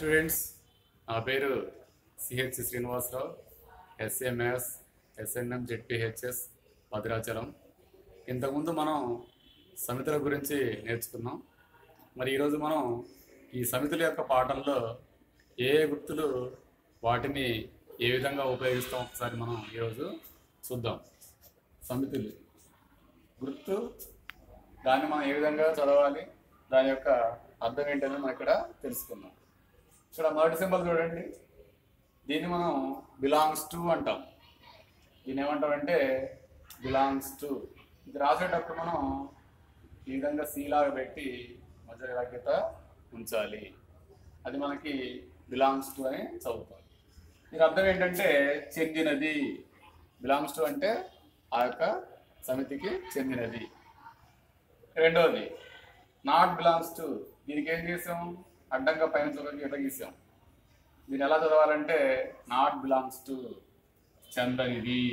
students నా పేరు CH Srinivasarao SMS SNM ZPHS Bhadrachalam ఇంతకుముందు మనం సమితుల గురించి నేర్చుకున్నాం మరి ఈరోజు మనం ఈ సమితుల యొక్క పాఠంలో ఏ ఏ గుర్తులు వాటిని ఏ విధంగా ఉపయోగిస్తాం ఒకసారి మనం ఈరోజు చూద్దాం సమితులు గుర్తు దాన్ని మనం ఏ విధంగా చదవాలి దాని యొక్క అర్థం ఏంటని మనం ఇక్కడ తెలుసుకుందాం ఇక్కడ మొదటి సింబల్ చూడండి దీన్ని మనం బిలాంగ్స్ టు అంటాం దీన్ని ఏమంటామంటే బిలాంగ్స్ టు ఇది రాసేటప్పుడు మనం ఈ విధంగా C లాగా పెట్టి మధ్య లగ్యత ఉంచాలి అది మనకి బిలాంగ్స్ టు అని చదువుతాం దీని అర్థం ఏంటంటే చెందినది బిలాంగ్స్ టు అంటే ఆ యొక్క సమితికి చెందినది రెండవది నాట్ బిలాంగ్స్ టు దీనికి ఏం చేసాం అడ్డంగా పైన చూడడానికి ఎట్లా గీసాం దీన్ని ఎలా చదవాలంటే నాట్ బిలాంగ్స్ టు చందనిది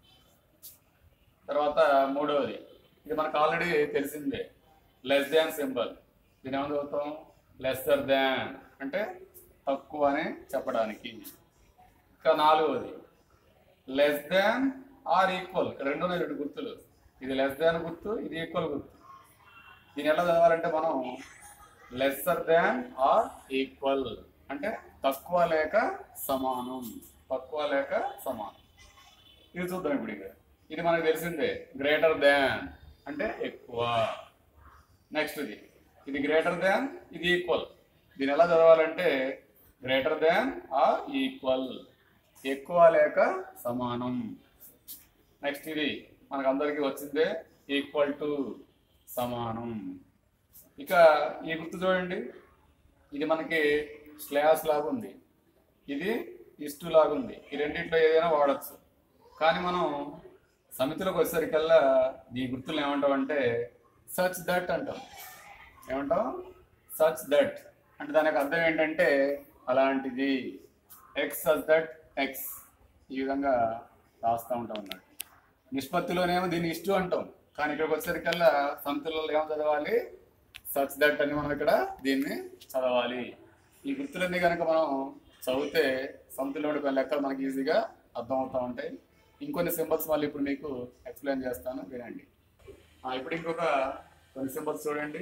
తర్వాత మూడవది ఇది మనకు ఆల్రెడీ తెలిసిందే లెస్ దాన్ సింబల్ దీని ఏమని చదువుతాం లెస్సర్ దాన్ అంటే తక్కువ అని చెప్పడానికి ఇంకా నాలుగవది లెస్ దాన్ ఆర్ ఈక్వల్ ఇక్కడ రెండు ఉన్నాయి రెండు గుర్తులు ఇది లెస్ దాన్ గుర్తు ఇది ఈక్వల్ గుర్తు దీని ఎలా చదవాలంటే మనం లెస్సర్ దాన్ ఆర్ ఈక్వల్ అంటే తక్కువ లేక సమానం తక్కువ లేక సమానం ఇది చూద్దాం ఇప్పుడు ఇక ఇది మనకు తెలిసిందే గ్రేటర్ దాన్ అంటే ఎక్కువ నెక్స్ట్ ఇది ఇది గ్రేటర్ దాన్ ఇది ఈక్వల్ దీని ఎలా చదవాలంటే గ్రేటర్ దాన్ ఆర్ ఈక్వల్ ఎక్కువ లేక సమానం నెక్స్ట్ ఇది మనకు అందరికీ వచ్చిందే ఈక్వల్ టు సమానం ఇక ఈ గుర్తు చూడండి ఇది మనకి స్లాస్ లాగా ఉంది ఇది ఇస్టు లాగా ఉంది ఈ రెండిట్లో ఏదైనా వాడచ్చు కానీ మనం సమితిలోకి వచ్చేసరికల్లా ఈ గుర్తులు ఏమంటాం అంటే సచ్ దట్ అంటాం ఏమంటాం సచ్ దట్ అంటే దానికి అర్థం ఏంటంటే అలాంటిది ఎక్స్ సచ్ దట్ ఎక్స్ ఈ విధంగా రాస్తూ ఉంటాం అన్నట్టు నిష్పత్తిలోనేమో దీన్ని ఇష్టు అంటాం కానీ ఇక్కడికి వచ్చేసరికల్లా సమితులలో ఏమో చదవాలి సచ్ దట్ అని మనం ఇక్కడ దీన్ని చదవాలి ఈ గుర్తులన్నీ కనుక మనం చదివితే సమితిలోని కొన్ని లెక్కలు మనకి ఈజీగా అర్థం అవుతూ ఉంటాయి ఇంకొన్ని సింబల్స్ మళ్ళీ ఇప్పుడు మీకు ఎక్స్ప్లెయిన్ చేస్తాను వినండి ఆ, ఇప్పుడు ఇంకొక కొన్ని సింబల్స్ చూడండి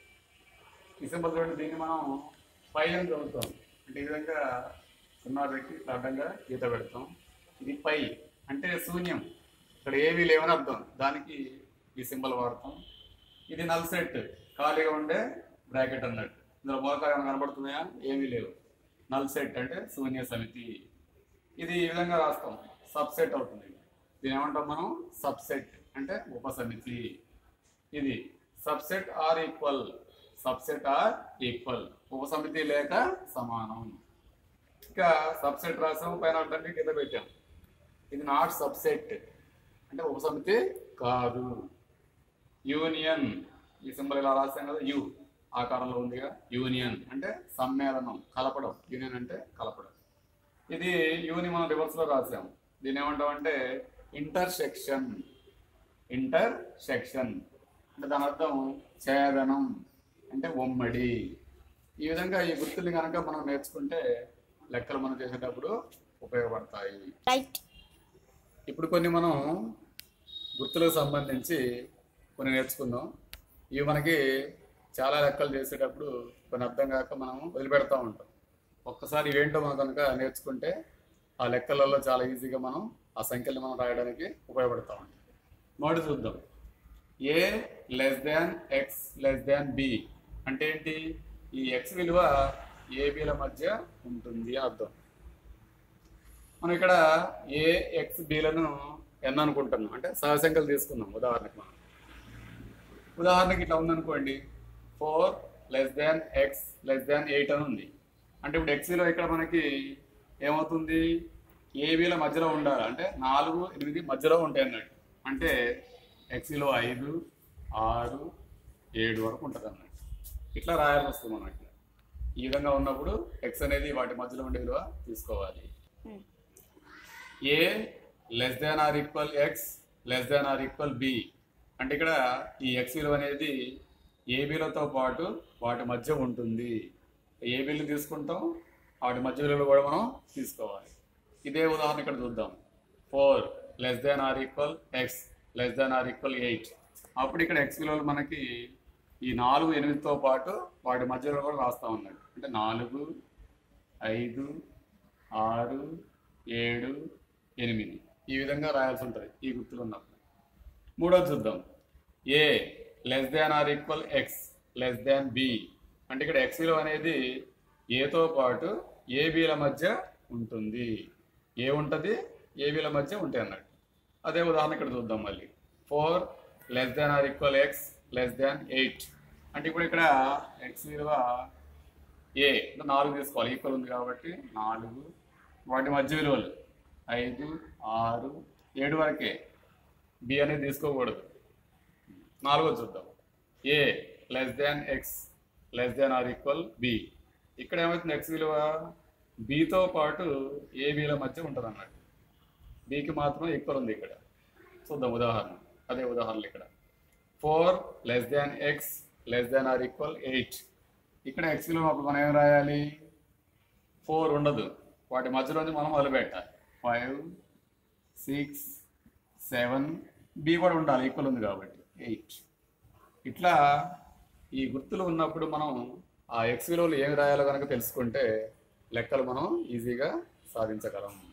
ఈ సింబల్ చూడండి దీన్ని మనం పై అని చదువుతాం అంటే ఈ విధంగా సున్నా పెట్టి ఇట్లా అడ్డంగా గీత పెడతాం ఇది పై అంటే శూన్యం ఇక్కడ ఏమీ లేవని అర్థం దానికి ఈ సింబల్ వాడతాం ఇది నల్ సెట్ ఖాళీగా ఉండే బ్రాకెట్ అన్నట్టు ఇందులో మోకాలు ఏమైనా కనబడుతున్నాయా ఏమీ లేవు నల్ సెట్ అంటే శూన్య సమితి ఇది ఈ విధంగా రాస్తాం సబ్సెట్ అవుతుంది దీని ఏమంటాం మనం సబ్సెట్ అంటే ఉపసమితి ఇది subset or equal subset or equal ఉపసమితి లేక సమానం ఇంకా సబ్సెట్ రాసాం పైన అడ్డంగా కింద పెట్టాం ఇది నాట్ సబ్సెట్ అంటే ఉపసమితి కాదు యూనియన్ ఈ సింబల్ ఇలా రాసాం కదా యు ఆకారంలో ఉందిగా యూనియన్ అంటే సమ్మేళనం కలపడం యూనియన్ అంటే కలపడం ఇది యూని మనం రివర్స్ లో రాసాం దీని ఏమంటాం అంటే ఇంటర్సెక్షన్ ఇంటర్సెక్షన్ అంటే దాని అర్థం ఛేదనం అంటే ఉమ్మడి ఈ విధంగా ఈ గుర్తుల్ని కనుక మనం నేర్చుకుంటే లెక్కలు మనం చేసేటప్పుడు ఉపయోగపడతాయి రైట్ ఇప్పుడు కొన్ని మనం గుర్తులకు సంబంధించి కొన్ని నేర్చుకుందాం ఇవి మనకి చాలా లెక్కలు చేసేటప్పుడు కొన్ని అర్థం కాక మనం వదిలిపెడతా ఉంటాం ఒక్కసారి ఇవేంటో మనం కనుక నేర్చుకుంటే ఆ లెక్కలలో చాలా ఈజీగా మనం ఆ సంఖ్యలు మనం రాయడానికి ఉపయోగపడతా ఉంటాం మొదటి చూద్దాం A less than X less than B అంటే ఏంటి ఈ ఎక్స్ విలువ ఏబిల మధ్య ఉంటుంది అని అర్థం మనం ఇక్కడ ఏ ఎక్స్ బీలను ఎన్ అనుకుంటున్నాం అంటే సహసంఖ్యలు తీసుకుందాం ఉదాహరణకి మనం ఉదాహరణకి ఇట్లా ఉందనుకోండి four less than X less than eight అని ఉంది అంటే ఇప్పుడు ఎక్స్ విలువ ఇక్కడ మనకి ఏమవుతుంది ఏబీల మధ్యలో ఉండాలి అంటే నాలుగు ఎనిమిది మధ్యలో ఉంటాయి అన్నట్టు అంటే ఎక్స్ విలువ ఐదు ఆరు ఏడు వరకు ఉంటుంది అన్నట్టు ఇట్లా రాయాల్సి వస్తుంది మనకి ఈ విధంగా ఉన్నప్పుడు ఎక్స్ అనేది వాటి మధ్యలో ఉండే విలువ తీసుకోవాలి A less than or equal X less than or equal B అంటే ఇక్కడ ఈ ఎక్స్ విలువ అనేది ఏబీలతో పాటు వాటి మధ్య ఉంటుంది ఏబీలు తీసుకుంటాం వాటి మధ్య విలువలు కూడా మనం తీసుకోవాలి ఇదే ఉదాహరణ ఇక్కడ చూద్దాం four less than or equal X less than or equal eight అప్పుడు ఇక్కడ ఎక్స్ విలువలు మనకి ఈ నాలుగు ఎనిమిదితో పాటు వాటి మధ్యలో కూడా రాస్తా ఉన్నాడు అంటే నాలుగు ఐదు ఆరు ఏడు ఎనిమిది ఈ విధంగా రాయాల్సి ఉంటుంది ఈ గుర్తులు ఉన్నప్పుడు మూడోది చూద్దాం A less than or equal X less than B అంటే ఇక్కడ ఎక్స్ విలువ అనేది ఏతో పాటు ఏ బిల మధ్య ఉంటుంది ఏ ఉంటుంది ఏ బిల మధ్య ఉంటాయి అన్నట్టు అదే ఉదాహరణ ఇక్కడ చూద్దాం మళ్ళీ four less than or equal X less than eight అంటే ఇప్పుడు ఇక్కడ ఎక్స్ విలువ ఏ అంటే నాలుగు తీసుకోవాలి ఈక్వల్ ఉంది కాబట్టి నాలుగు వాటి మధ్య విలువలు ఐదు ఆరు ఏడు వరకే బి అనేది తీసుకోకూడదు నాలుగో చూద్దాం A less than X less than or equal B ఇక్కడ ఏమవుతుంది ఎక్స్ విలువ బితో పాటు ఏ బిల మధ్య ఉంటుంది అన్నట్టు బికి మాత్రం ఈక్వల్ ఉంది ఇక్కడ చూద్దాం ఉదాహరణ అదే ఉదాహరణలు ఇక్కడ four less than X less than or equal eight ఇక్కడ ఎక్స్ విలువ అప్పుడు మనం ఏం రాయాలి ఫోర్ ఉండదు వాటి మధ్యలోంచి మనం మొదలు పెట్టాలి ఫైవ్ సిక్స్ సెవెన్ బి కూడా ఉండాలి ఈక్వల్ ఉంది కాబట్టి ఎయిట్ ఇట్లా ఈ గుర్తులు ఉన్నప్పుడు మనం ఆ ఎక్స్ విలువలు ఏమి రాయాలో కనుక తెలుసుకుంటే లెక్కలు మనం ఈజీగా సాధించగలం